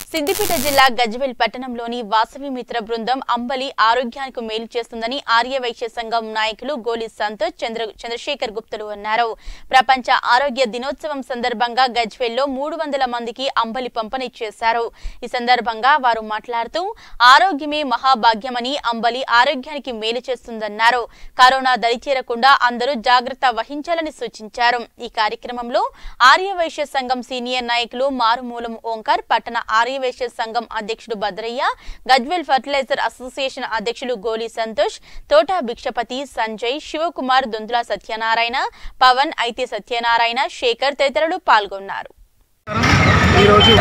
సిద్దిపేట జిల్లా గజ్వెల్ పట్టణంలోని వాసవి మిత్ర బృందం అంబలి ఆరోగ్యానికి మేలు చేస్తుందని ఆర్యవైశ్య సంఘం నాయకులు గోలి సంతోష్ చంద్ర చంద్రశేఖర్ గుప్తులు అన్నారు ప్రపంచ ఆరోగ్య దినోత్సవం సందర్భంగా గజ్వెల్లో మూడు వందల మందికి అంబలి పంపిణీ చేశారు ఈ సందర్భంగా వారు మాట్లాడుతూ ఆరోగ్యమే మహాభాగ్యమని అంబలి ఆరోగ్యానికి మేలు చేస్తుందన్నారు కరోనా దరిచేరకుండా అందరూ జాగ్రత్త వహించాలని సూచించారు ఈ కార్యక్రమంలో ఆర్యవైశ్య సంఘం సీనియర్ నాయకులు మారుమూలం ఓంకార్ పట్టణ ఆర్యవైశ్య సంఘం అధ్యక్షుడు భద్రయ్య గజ్వెల్ ఫర్టిలైజర్ అసోసియేషన్ అధ్యక్షులు గోలి సంతోష్ తోట భిక్షపతి సంజయ్ శివకుమార్ దొంతుల సత్యనారాయణ పవన్ ఐతే సత్యనారాయణ శేఖర్ తదితరులు పాల్గొన్నారు ఈరోజు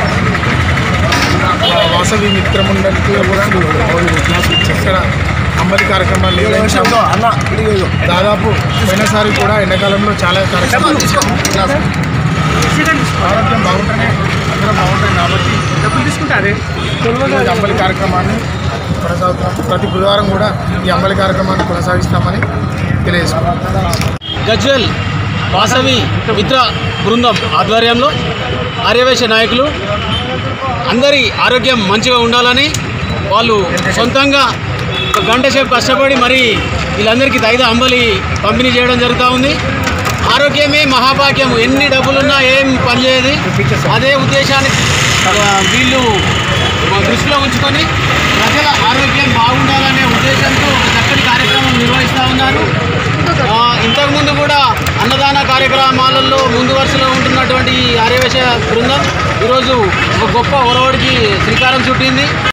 వాసవి మిత్రమండలికి ఇక్కడ అమ్మలి కార్యక్రమాలు నిర్వహించాము దాదాపు పోయినసారి కూడా ఎండాకాలంలో చాలా కార్యక్రమాలు చేశాము. ఆరోగ్యం బాగుంటేనే అందరం బాగుంటుంది కాబట్టి డబ్బులు తీసుకుంటారే ఈరోజు అంబలి కార్యక్రమాన్ని కొనసాగుతాం ప్రతి బుధవారం కూడా ఈ అంబలి కార్యక్రమాన్ని కొనసాగిస్తామని తెలియజేసుకున్నాం గజ్వెల్ వాసవి మిత్ర బృందం ఆధ్వర్యంలో ఆర్యవేశ నాయకులు అందరి ఆరోగ్యం మంచిగా ఉండాలని వాళ్ళు సొంతంగా ఒక గంట సేపు కష్టపడి మరి వీళ్ళందరికీ తైద అంబలి పంపిణీ చేయడం జరుగుతూ ఉంది ఆరోగ్యమే మహాభాగ్యం ఎన్ని డబ్బులున్నా ఏం పనిచేయదు అదే ఉద్దేశానికి ఆ, వీళ్ళు దృష్టిలో ఉంచుకొని ప్రజల ఆరోగ్యం బాగుండాలనే ఉద్దేశంతో ఒక చక్కటి కార్యక్రమం నిర్వహిస్తూ ఉన్నారు ఆ, ఇంతకుముందు కూడా అన్నదాన కార్యక్రమాలలో ముందు వరుసలో ఉంటున్నటువంటి ఈ ఆర్యవేశ బృందం ఈరోజు ఒక గొప్ప ఒరవడికి శ్రీకారం చుట్టింది